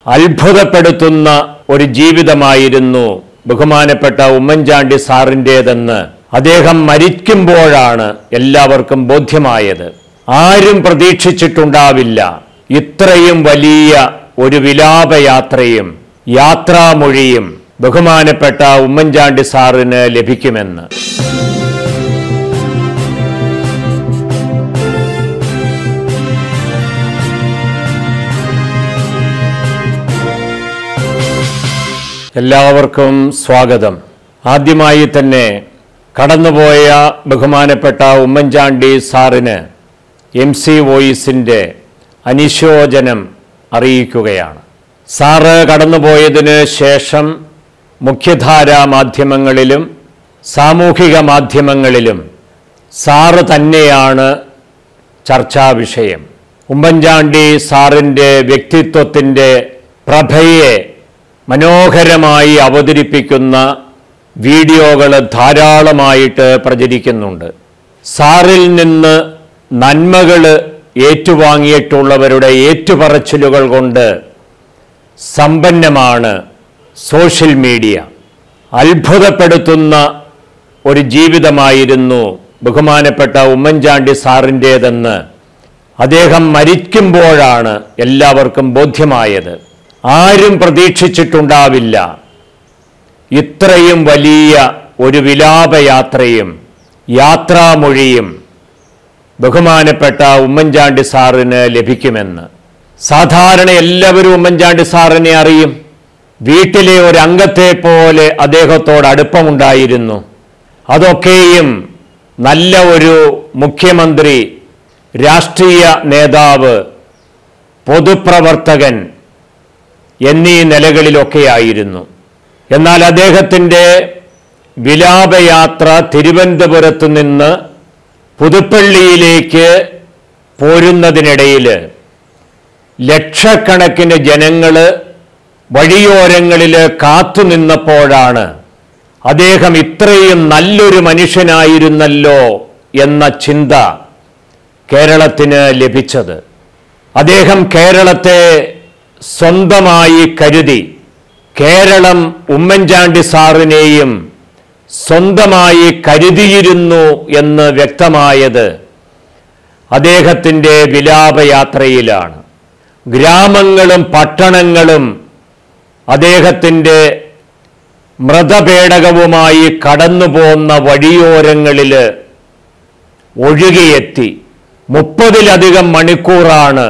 അത്ഭുതപ്പെടുത്തുന്ന ഒരു ജീവിതമായിരുന്നു ബഹുമാനപ്പെട്ട ഉമ്മൻചാണ്ടി സാറിൻ്റേതെന്ന് അദ്ദേഹം മരിക്കുമ്പോഴാണ് എല്ലാവർക്കും ബോധ്യമായത് ആരും പ്രതീക്ഷിച്ചിട്ടുണ്ടാവില്ല ഇത്രയും വലിയ ഒരു വിലാപയാത്രയും യാത്രാമൊഴിയും ബഹുമാനപ്പെട്ട ഉമ്മൻചാണ്ടി സാറിന് ലഭിക്കുമെന്ന് എല്ലാവർക്കും സ്വാഗതം ആദ്യമായി തന്നെ കടന്നുപോയ ബഹുമാനപ്പെട്ട ഉമ്മൻചാണ്ടി സാറിന് എം സി വോയിസിൻ്റെ അനുശോചനം അറിയിക്കുകയാണ് സാറ് കടന്നുപോയതിന് ശേഷം മുഖ്യധാരാ മാധ്യമങ്ങളിലും സാമൂഹിക മാധ്യമങ്ങളിലും സാറ് തന്നെയാണ് ചർച്ചാ വിഷയം ഉമ്മൻചാണ്ടി സാറിൻ്റെ വ്യക്തിത്വത്തിൻ്റെ പ്രഭയെ മനോഹരമായി അവതരിപ്പിക്കുന്ന വീഡിയോകൾ ധാരാളമായിട്ട് പ്രചരിക്കുന്നുണ്ട് സാറിൽ നിന്ന് നന്മകൾ ഏറ്റുവാങ്ങിയിട്ടുള്ളവരുടെ ഏറ്റുപറച്ചിലുകൾ കൊണ്ട് സമ്പന്നമാണ് സോഷ്യൽ മീഡിയ അത്ഭുതപ്പെടുത്തുന്ന ഒരു ജീവിതമായിരുന്നു ബഹുമാനപ്പെട്ട ഉമ്മൻചാണ്ടി സാറിൻ്റേതെന്ന് അദ്ദേഹം മരിക്കുമ്പോഴാണ് എല്ലാവർക്കും ബോധ്യമായത് ആരും പ്രതീക്ഷിച്ചിട്ടുണ്ടാവില്ല ഇത്രയും വലിയ ഒരു വിലാപയാത്രയും യാത്രാമൊഴിയും ബഹുമാനപ്പെട്ട ഉമ്മൻചാണ്ടി സാറിന് ലഭിക്കുമെന്ന് സാധാരണ എല്ലാവരും ഉമ്മൻചാണ്ടി സാറിനെ അറിയും വീട്ടിലെ ഒരു അംഗത്തെ പോലെ അദ്ദേഹത്തോട് അടുപ്പമുണ്ടായിരുന്നു അതൊക്കെയും നല്ല ഒരു മുഖ്യമന്ത്രി രാഷ്ട്രീയ നേതാവ് പൊതുപ്രവർത്തകൻ എന്നീ നിലകളിലൊക്കെയായിരുന്നു എന്നാൽ അദ്ദേഹത്തിൻ്റെ വിലാപയാത്ര തിരുവനന്തപുരത്ത് നിന്ന് പുതുപ്പള്ളിയിലേക്ക് പോരുന്നതിനിടയിൽ ലക്ഷക്കണക്കിന് ജനങ്ങൾ വഴിയോരങ്ങളിൽ കാത്തുനിന്നപ്പോഴാണ് അദ്ദേഹം ഇത്രയും നല്ലൊരു മനുഷ്യനായിരുന്നല്ലോ എന്ന ചിന്ത കേരളത്തിന് ലഭിച്ചത് അദ്ദേഹം കേരളത്തെ സ്വന്തമായി കരുതി കേരളം ഉമ്മൻചാണ്ടി സാറിനെയും സ്വന്തമായി കരുതിയിരുന്നു എന്ന് വ്യക്തമായത് അദ്ദേഹത്തിൻ്റെ വിലാപയാത്രയിലാണ് ഗ്രാമങ്ങളും പട്ടണങ്ങളും അദ്ദേഹത്തിൻ്റെ മൃതപേടകവുമായി കടന്നുപോകുന്ന വഴിയോരങ്ങളിൽ ഒഴുകിയെത്തി മുപ്പതിലധികം മണിക്കൂറാണ്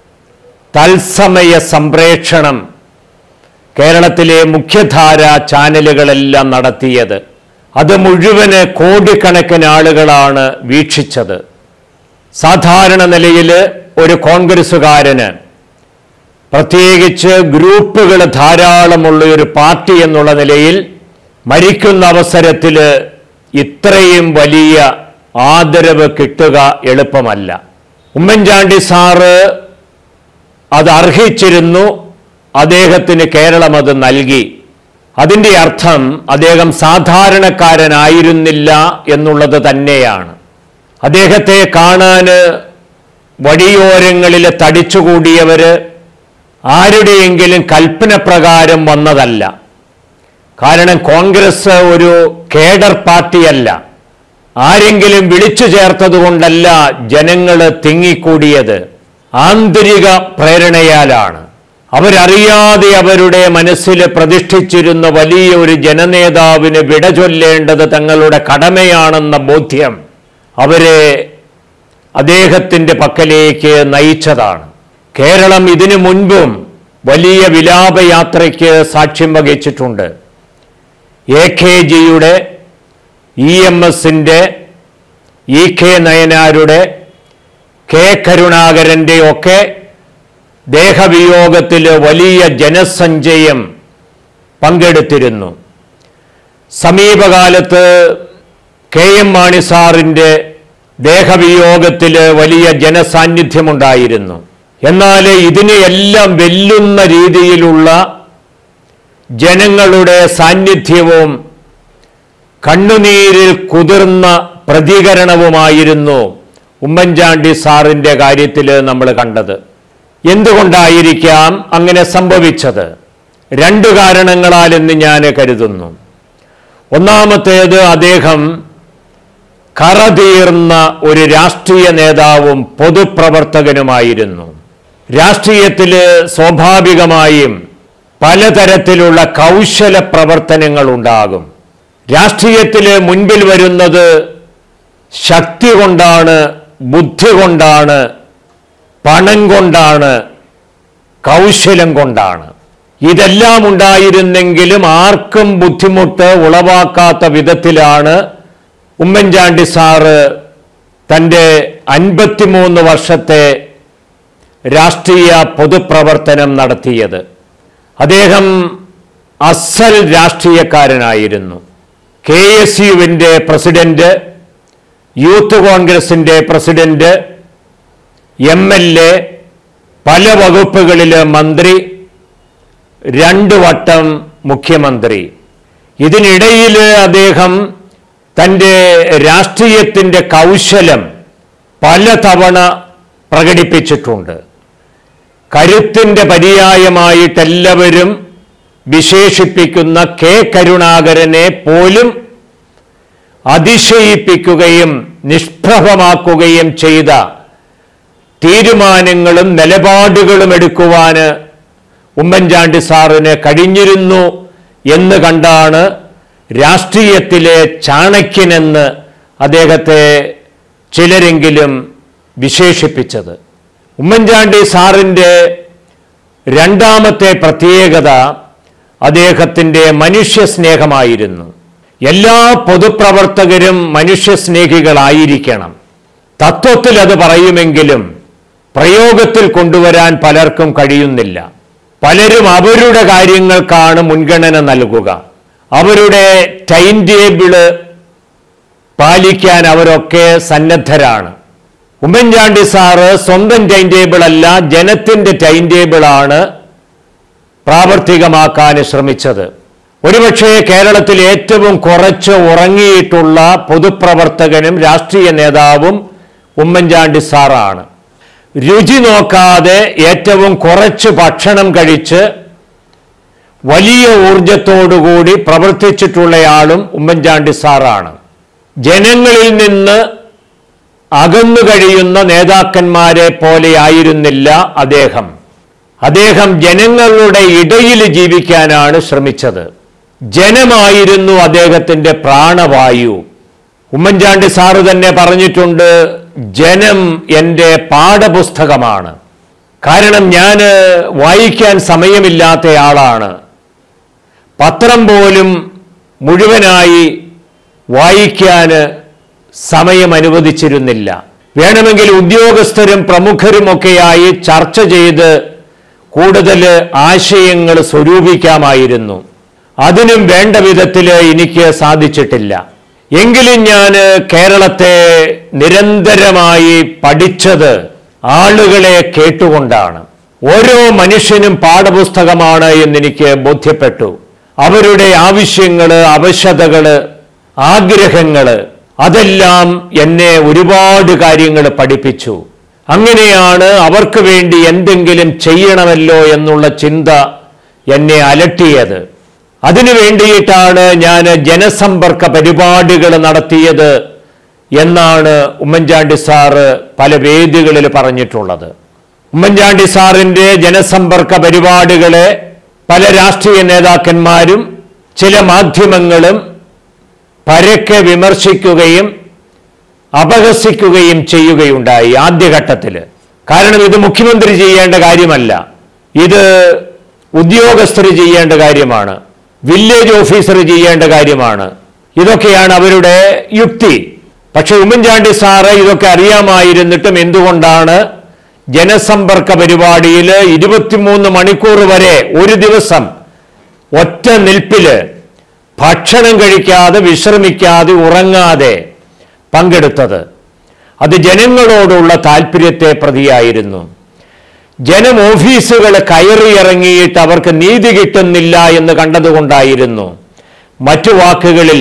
തത്സമയ സംപ്രേക്ഷണം കേരളത്തിലെ മുഖ്യധാര ചാനലുകളെല്ലാം നടത്തിയത് അത് മുഴുവന് കോടിക്കണക്കിന് ആളുകളാണ് വീക്ഷിച്ചത് സാധാരണ നിലയിൽ ഒരു കോൺഗ്രസ്സുകാരന് പ്രത്യേകിച്ച് ഗ്രൂപ്പുകൾ ധാരാളമുള്ള ഒരു പാർട്ടി എന്നുള്ള നിലയിൽ മരിക്കുന്ന അവസരത്തിൽ ഇത്രയും വലിയ ആദരവ് കിട്ടുക എളുപ്പമല്ല ഉമ്മൻചാണ്ടി സാറ് അത് അർഹിച്ചിരുന്നു അദ്ദേഹത്തിന് കേരളം അത് നൽകി അതിൻ്റെ അർത്ഥം അദ്ദേഹം സാധാരണക്കാരനായിരുന്നില്ല എന്നുള്ളത് തന്നെയാണ് അദ്ദേഹത്തെ കാണാൻ വഴിയോരങ്ങളിൽ തടിച്ചുകൂടിയവര് ആരുടെയെങ്കിലും കൽപ്പന പ്രകാരം വന്നതല്ല കാരണം കോൺഗ്രസ് ഒരു കേഡർ പാർട്ടിയല്ല ആരെങ്കിലും വിളിച്ചു ചേർത്തതുകൊണ്ടല്ല ജനങ്ങൾ തിങ്ങിക്കൂടിയത് ആന്തരിക പ്രേരണയാലാണ് അവരറിയാതെ അവരുടെ മനസ്സിൽ പ്രതിഷ്ഠിച്ചിരുന്ന വലിയ ഒരു ജനനേതാവിന് വിട ചൊല്ലേണ്ടത് തങ്ങളുടെ കടമയാണെന്ന ബോധ്യം അവരെ അദ്ദേഹത്തിൻ്റെ പക്കലേക്ക് നയിച്ചതാണ് കേരളം ഇതിനു മുൻപും വലിയ വിലാപയാത്രയ്ക്ക് സാക്ഷ്യം വഹിച്ചിട്ടുണ്ട് എ കെ ജിയുടെ ഇ എം എസിൻ്റെ ഇ കെ നയനാരുടെ കെ കരുണാകരൻ്റെ ഒക്കെ ദേഹവിയോഗത്തിൽ വലിയ ജനസഞ്ചയം പങ്കെടുത്തിരുന്നു സമീപകാലത്ത് കെ എം മാണി സാറിൻ്റെ ദേഹവിയോഗത്തിൽ വലിയ ജനസാന്നിധ്യമുണ്ടായിരുന്നു എന്നാൽ ഇതിനെയെല്ലാം വെല്ലുന്ന രീതിയിലുള്ള ജനങ്ങളുടെ സാന്നിധ്യവും കണ്ണുനീരിൽ കുതിർന്ന പ്രതികരണവുമായിരുന്നു ഉമ്മൻചാണ്ടി സാറിൻ്റെ കാര്യത്തിൽ നമ്മൾ കണ്ടത് എന്തുകൊണ്ടായിരിക്കാം അങ്ങനെ സംഭവിച്ചത് രണ്ടു കാരണങ്ങളാൽ എന്ന് ഞാൻ കരുതുന്നു ഒന്നാമത്തേത് അദ്ദേഹം കറതീർന്ന ഒരു രാഷ്ട്രീയ നേതാവും പൊതുപ്രവർത്തകനുമായിരുന്നു രാഷ്ട്രീയത്തിൽ സ്വാഭാവികമായും പലതരത്തിലുള്ള കൗശല പ്രവർത്തനങ്ങൾ ഉണ്ടാകും രാഷ്ട്രീയത്തിൽ മുൻപിൽ വരുന്നത് ശക്തി കൊണ്ടാണ് ബുദ്ധി കൊണ്ടാണ് പണം കൊണ്ടാണ് കൗശലം കൊണ്ടാണ് ഇതെല്ലാം ഉണ്ടായിരുന്നെങ്കിലും ആർക്കും ബുദ്ധിമുട്ട് ഉളവാക്കാത്ത വിധത്തിലാണ് ഉമ്മൻചാണ്ടി സാറ് തൻ്റെ അൻപത്തിമൂന്ന് വർഷത്തെ രാഷ്ട്രീയ പൊതുപ്രവർത്തനം നടത്തിയത് അദ്ദേഹം അസൽ രാഷ്ട്രീയക്കാരനായിരുന്നു കെ എസ് യുവിൻ്റെ പ്രസിഡന്റ് യൂത്ത് കോൺഗ്രസിൻ്റെ പ്രസിഡന്റ് എം എൽ എ പല വകുപ്പുകളിലെ മന്ത്രി രണ്ട് വട്ടം മുഖ്യമന്ത്രി ഇതിനിടയിൽ അദ്ദേഹം തൻ്റെ രാഷ്ട്രീയത്തിൻ്റെ കൗശലം പലതവണ പ്രകടിപ്പിച്ചിട്ടുണ്ട് കരുത്തിൻ്റെ പര്യായമായിട്ടെല്ലാവരും വിശേഷിപ്പിക്കുന്ന കെ കരുണാകരനെ പോലും അതിശയിപ്പിക്കുകയും നിഷ്പ്രഭമാക്കുകയും ചെയ്ത തീരുമാനങ്ങളും നിലപാടുകളും എടുക്കുവാന് ഉമ്മൻചാണ്ടി സാറിന് കഴിഞ്ഞിരുന്നു എന്ന് കണ്ടാണ് രാഷ്ട്രീയത്തിലെ ചാണക്യനെന്ന് അദ്ദേഹത്തെ ചിലരെങ്കിലും വിശേഷിപ്പിച്ചത് ഉമ്മൻചാണ്ടി സാറിൻ്റെ രണ്ടാമത്തെ പ്രത്യേകത അദ്ദേഹത്തിൻ്റെ മനുഷ്യസ്നേഹമായിരുന്നു എല്ലാ പൊതുപ്രവർത്തകരും മനുഷ്യസ്നേഹികളായിരിക്കണം തത്വത്തിൽ അത് പറയുമെങ്കിലും പ്രയോഗത്തിൽ കൊണ്ടുവരാൻ പലർക്കും കഴിയുന്നില്ല പലരും അവരുടെ കാര്യങ്ങൾക്കാണ് മുൻഗണന നൽകുക അവരുടെ ടൈം ടേബിള് പാലിക്കാൻ അവരൊക്കെ സന്നദ്ധരാണ് ഉമ്മൻചാണ്ടി സാറ് സ്വന്തം ടൈം ടേബിൾ അല്ല ജനത്തിന്റെ ടൈം ടേബിളാണ് പ്രാവർത്തികമാക്കാൻ ശ്രമിച്ചത് ഒരുപക്ഷെ കേരളത്തിൽ ഏറ്റവും കുറച്ച് ഉറങ്ങിയിട്ടുള്ള പൊതുപ്രവർത്തകനും രാഷ്ട്രീയ നേതാവും ഉമ്മൻചാണ്ടി സാറാണ് രുചി നോക്കാതെ ഏറ്റവും കുറച്ച് ഭക്ഷണം കഴിച്ച് വലിയ ഊർജത്തോടുകൂടി പ്രവർത്തിച്ചിട്ടുള്ളയാളും ഉമ്മൻചാണ്ടി സാറാണ് ജനങ്ങളിൽ നിന്ന് അകന്നു കഴിയുന്ന നേതാക്കന്മാരെ പോലെ ആയിരുന്നില്ല അദ്ദേഹം അദ്ദേഹം ജനങ്ങളുടെ ഇടയിൽ ജീവിക്കാനാണ് ശ്രമിച്ചത് ജനമായിരുന്നു അദ്ദേഹത്തിന്റെ പ്രാണവായു ഉമ്മൻചാണ്ടി സാറ് തന്നെ പറഞ്ഞിട്ടുണ്ട് ജനം എൻ്റെ പാഠപുസ്തകമാണ് കാരണം ഞാൻ വായിക്കാൻ സമയമില്ലാത്തയാളാണ് പത്രം പോലും മുഴുവനായി വായിക്കാൻ സമയം അനുവദിച്ചിരുന്നില്ല വേണമെങ്കിൽ ഉദ്യോഗസ്ഥരും പ്രമുഖരുമൊക്കെയായി ചർച്ച ചെയ്ത് കൂടുതൽ ആശയങ്ങൾ സ്വരൂപിക്കാമായിരുന്നു അതിനും വേണ്ട വിധത്തിൽ എനിക്ക് സാധിച്ചിട്ടില്ല എങ്കിലും ഞാൻ കേരളത്തെ നിരന്തരമായി പഠിച്ചത് ആളുകളെ കേട്ടുകൊണ്ടാണ് ഓരോ മനുഷ്യനും പാഠപുസ്തകമാണ് എന്നെനിക്ക് ബോധ്യപ്പെട്ടു അവരുടെ ആവശ്യങ്ങള് അവശതകള് ആഗ്രഹങ്ങള് അതെല്ലാം എന്നെ ഒരുപാട് കാര്യങ്ങൾ പഠിപ്പിച്ചു അങ്ങനെയാണ് അവർക്ക് വേണ്ടി എന്തെങ്കിലും ചെയ്യണമല്ലോ എന്നുള്ള ചിന്ത എന്നെ അലട്ടിയത് അതിനു വേണ്ടിയിട്ടാണ് ഞാൻ ജനസമ്പർക്ക പരിപാടികൾ നടത്തിയത് എന്നാണ് ഉമ്മൻചാണ്ടി സാറ് പല വേദികളിൽ പറഞ്ഞിട്ടുള്ളത് ഉമ്മൻചാണ്ടി സാറിൻ്റെ ജനസമ്പർക്ക പരിപാടികളെ പല രാഷ്ട്രീയ നേതാക്കന്മാരും ചില മാധ്യമങ്ങളും പരക്കെ വിമർശിക്കുകയും അപഹസിക്കുകയും ചെയ്യുകയുണ്ടായി ആദ്യഘട്ടത്തിൽ കാരണം ഇത് മുഖ്യമന്ത്രി ചെയ്യേണ്ട കാര്യമല്ല ഇത് ഉദ്യോഗസ്ഥർ ചെയ്യേണ്ട കാര്യമാണ് വില്ലേജ് ഓഫീസർ ചെയ്യേണ്ട കാര്യമാണ് ഇതൊക്കെയാണ് അവരുടെ യുക്തി പക്ഷെ ഉമ്മൻചാണ്ടി സാറ് ഇതൊക്കെ അറിയാമായിരുന്നിട്ടും എന്തുകൊണ്ടാണ് ജനസമ്പർക്ക പരിപാടിയിൽ ഇരുപത്തിമൂന്ന് മണിക്കൂർ വരെ ഒരു ദിവസം ഒറ്റ നിൽപ്പില് ഭക്ഷണം കഴിക്കാതെ വിശ്രമിക്കാതെ ഉറങ്ങാതെ പങ്കെടുത്തത് അത് ജനങ്ങളോടുള്ള താല്പര്യത്തെ പ്രതിയായിരുന്നു ജനം ഓഫീസുകൾ കയറിയിറങ്ങിയിട്ട് അവർക്ക് നീതി കിട്ടുന്നില്ല എന്ന് കണ്ടതുകൊണ്ടായിരുന്നു മറ്റു വാക്കുകളിൽ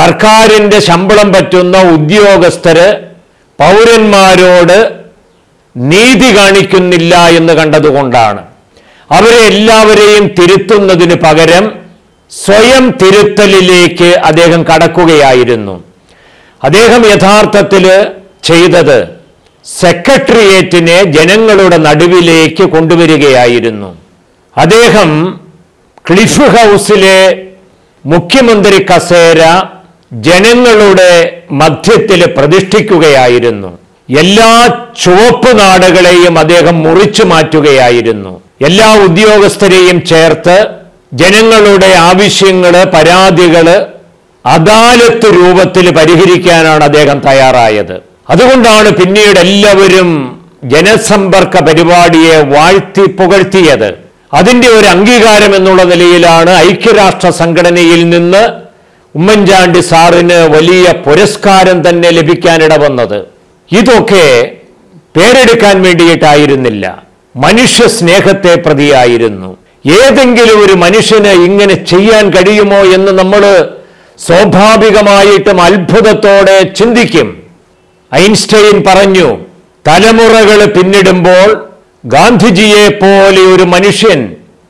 സർക്കാരിന്റെ ശമ്പളം പറ്റുന്ന ഉദ്യോഗസ്ഥര് പൗരന്മാരോട് നീതി കാണിക്കുന്നില്ല എന്ന് കണ്ടതുകൊണ്ടാണ് അവരെ എല്ലാവരെയും തിരുത്തുന്നതിന് പകരം സ്വയം തിരുത്തലിലേക്ക് അദ്ദേഹം കടക്കുകയായിരുന്നു അദ്ദേഹം യഥാർത്ഥത്തിൽ ചെയ്തത് സെക്രട്ടേറിയറ്റിനെ ജനങ്ങളുടെ നടുവിലേക്ക് കൊണ്ടുവരികയായിരുന്നു അദ്ദേഹം ക്ലിഫ് ഹൗസിലെ മുഖ്യമന്ത്രി കസേര ജനങ്ങളുടെ മധ്യത്തിൽ പ്രതിഷ്ഠിക്കുകയായിരുന്നു എല്ലാ ചുവപ്പ് നാടുകളെയും അദ്ദേഹം മുറിച്ചു മാറ്റുകയായിരുന്നു എല്ലാ ഉദ്യോഗസ്ഥരെയും ചേർത്ത് ജനങ്ങളുടെ ആവശ്യങ്ങള് പരാതികള് അദാലത്ത് രൂപത്തിൽ പരിഹരിക്കാനാണ് അദ്ദേഹം തയ്യാറായത് അതുകൊണ്ടാണ് പിന്നീട് എല്ലാവരും ജനസമ്പർക്ക പരിപാടിയെ വാഴ്ത്തി പുകഴ്ത്തിയത് അതിന്റെ ഒരു അംഗീകാരം എന്നുള്ള നിലയിലാണ് ഐക്യരാഷ്ട്ര സംഘടനയിൽ നിന്ന് ഉമ്മൻചാണ്ടി സാറിന് വലിയ പുരസ്കാരം തന്നെ ലഭിക്കാനിട വന്നത് ഇതൊക്കെ പേരെടുക്കാൻ വേണ്ടിയിട്ടായിരുന്നില്ല മനുഷ്യ സ്നേഹത്തെ പ്രതിയായിരുന്നു ഏതെങ്കിലും ഒരു മനുഷ്യന് ഇങ്ങനെ ചെയ്യാൻ കഴിയുമോ എന്ന് നമ്മൾ സ്വാഭാവികമായിട്ടും അത്ഭുതത്തോടെ ചിന്തിക്കും ഐൻസ്റ്റൈൻ പറഞ്ഞു തലമുറകൾ പിന്നിടുമ്പോൾ ഗാന്ധിജിയെ പോലെ ഒരു മനുഷ്യൻ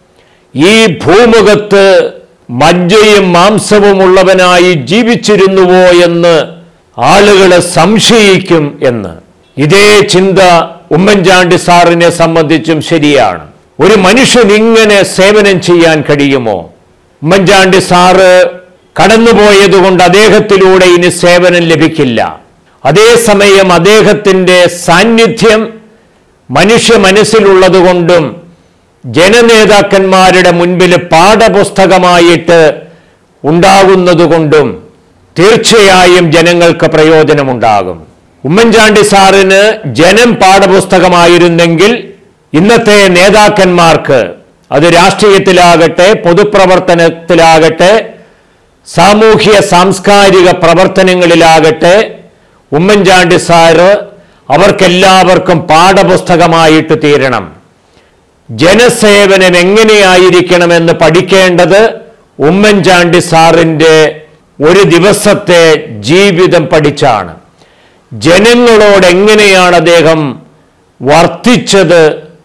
ഈ ഭൂമുഖത്ത് മജ്ജയും മാംസവും ഉള്ളവനായി ജീവിച്ചിരുന്നുവോ എന്ന് ആളുകളെ സംശയിക്കും എന്ന് ഇതേ ചിന്ത ഉമ്മൻചാണ്ടി സാറിനെ സംബന്ധിച്ചും ശരിയാണ് ഒരു മനുഷ്യൻ ഇങ്ങനെ സേവനം ചെയ്യാൻ കഴിയുമോ ഉമ്മൻചാണ്ടി സാറ് കടന്നുപോയതുകൊണ്ട് അദ്ദേഹത്തിലൂടെ ഇനി സേവനം ലഭിക്കില്ല അതേസമയം അദ്ദേഹത്തിന്റെ സാന്നിധ്യം മനുഷ്യ മനസ്സിലുള്ളതുകൊണ്ടും ജനനേതാക്കന്മാരുടെ മുൻപിൽ പാഠപുസ്തകമായിട്ട് ഉണ്ടാകുന്നതുകൊണ്ടും തീർച്ചയായും ജനങ്ങൾക്ക് പ്രയോജനമുണ്ടാകും ഉമ്മൻചാണ്ടി സാറിന് ജനം പാഠപുസ്തകമായിരുന്നെങ്കിൽ ഇന്നത്തെ നേതാക്കന്മാർക്ക് അത് രാഷ്ട്രീയത്തിലാകട്ടെ പൊതുപ്രവർത്തനത്തിലാകട്ടെ സാമൂഹ്യ സാംസ്കാരിക പ്രവർത്തനങ്ങളിലാകട്ടെ ഉമ്മൻചാണ്ടി സാറ് അവർക്കെല്ലാവർക്കും പാഠപുസ്തകമായിട്ട് തീരണം ജനസേവനം എങ്ങനെയായിരിക്കണമെന്ന് പഠിക്കേണ്ടത് ഉമ്മൻചാണ്ടി സാറിൻ്റെ ഒരു ദിവസത്തെ ജീവിതം പഠിച്ചാണ് ജനങ്ങളോട് എങ്ങനെയാണ് അദ്ദേഹം വർത്തിച്ചത്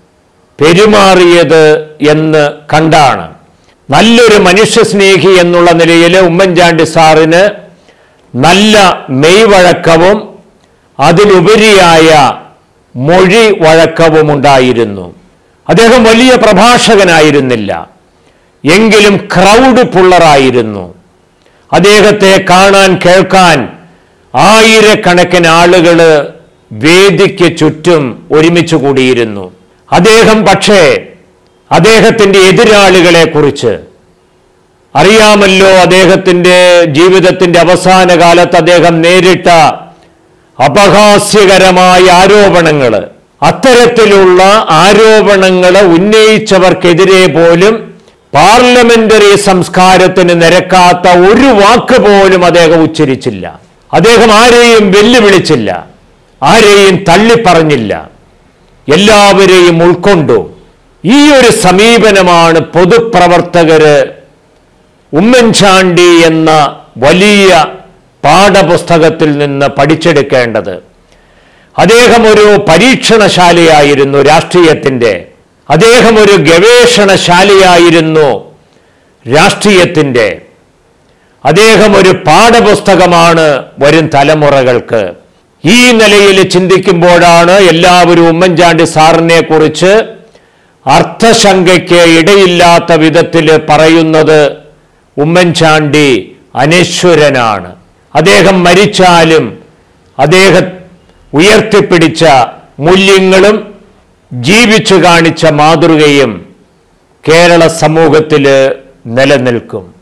പെരുമാറിയത് എന്ന് കണ്ടാണ് നല്ലൊരു മനുഷ്യസ്നേഹി എന്നുള്ള നിലയിൽ ഉമ്മൻചാണ്ടി സാറിന് നല്ല മെയ്വഴക്കവും അതിലുപരിയായ മൊഴി വഴക്കവും ഉണ്ടായിരുന്നു അദ്ദേഹം വലിയ പ്രഭാഷകനായിരുന്നില്ല എങ്കിലും ക്രൗഡ് പുള്ളറായിരുന്നു അദ്ദേഹത്തെ കാണാൻ കേൾക്കാൻ ആയിരക്കണക്കിന് ആളുകൾ വേദിക്ക് ചുറ്റും ഒരുമിച്ച് കൂടിയിരുന്നു അദ്ദേഹം പക്ഷേ അദ്ദേഹത്തിന്റെ എതിരാളികളെ കുറിച്ച് അറിയാമല്ലോ അദ്ദേഹത്തിന്റെ ജീവിതത്തിന്റെ അവസാന കാലത്ത് അദ്ദേഹം നേരിട്ട അപഹാസ്യകരമായ ആരോപണങ്ങൾ അത്തരത്തിലുള്ള ആരോപണങ്ങൾ ഉന്നയിച്ചവർക്കെതിരെ പോലും പാർലമെന്ററി സംസ്കാരത്തിന് നിരക്കാത്ത ഒരു വാക്ക് പോലും അദ്ദേഹം ഉച്ചരിച്ചില്ല അദ്ദേഹം ആരെയും വെല്ലുവിളിച്ചില്ല ആരെയും തള്ളിപ്പറഞ്ഞില്ല എല്ലാവരെയും ഉൾക്കൊണ്ടു ഈ ഒരു സമീപനമാണ് പൊതുപ്രവർത്തകര് ഉമ്മൻചാണ്ടി എന്ന വലിയ പാഠപുസ്തകത്തിൽ നിന്ന് പഠിച്ചെടുക്കേണ്ടത് അദ്ദേഹം ഒരു പരീക്ഷണശാലയായിരുന്നു രാഷ്ട്രീയത്തിൻ്റെ അദ്ദേഹം ഒരു ഗവേഷണശാലയായിരുന്നു രാഷ്ട്രീയത്തിൻ്റെ അദ്ദേഹം ഒരു പാഠപുസ്തകമാണ് വരും തലമുറകൾക്ക് ഈ നിലയിൽ ചിന്തിക്കുമ്പോഴാണ് എല്ലാവരും ഉമ്മൻചാണ്ടി സാറിനെ കുറിച്ച് അർത്ഥശങ്കയ്ക്ക് ഇടയില്ലാത്ത വിധത്തിൽ പറയുന്നത് ഉമ്മൻചാണ്ടി അനശ്വരനാണ് അദ്ദേഹം മരിച്ചാലും അദ്ദേഹം ഉയർത്തിപ്പിടിച്ച മൂല്യങ്ങളും ജീവിച്ചു കാണിച്ച മാതൃകയും കേരള സമൂഹത്തിൽ നിലനിൽക്കും